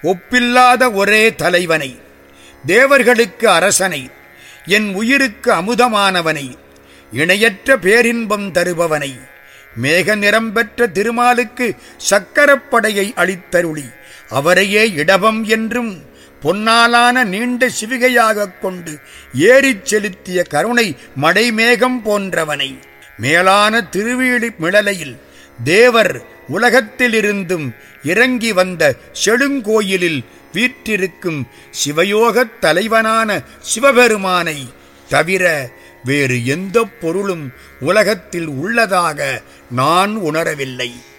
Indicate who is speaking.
Speaker 1: ஒப்பில்லாத ஒரே தலைவனை தேவர்களுக்கு அரசனை என் உயிருக்கு அமுதமானவனை இணையற்ற பேரின்பம் தருபவனை மேக நிறம் பெற்ற திருமாலுக்கு சக்கரப்படையை அளித்தருளி அவரையே இடபம் என்றும் பொன்னாலான நீண்ட சிவிகையாகக் கொண்டு ஏறிச் செலுத்திய கருணை மடைமேகம் போன்றவனை மேலான திருவீழி மிளலையில் தேவர் உலகத்திலிருந்தும் இறங்கி வந்த செழுங்கோயிலில் வீற்றிருக்கும் சிவயோகத் தலைவனான சிவபெருமானை தவிர வேறு எந்த பொருளும் உலகத்தில் உள்ளதாக நான் உணரவில்லை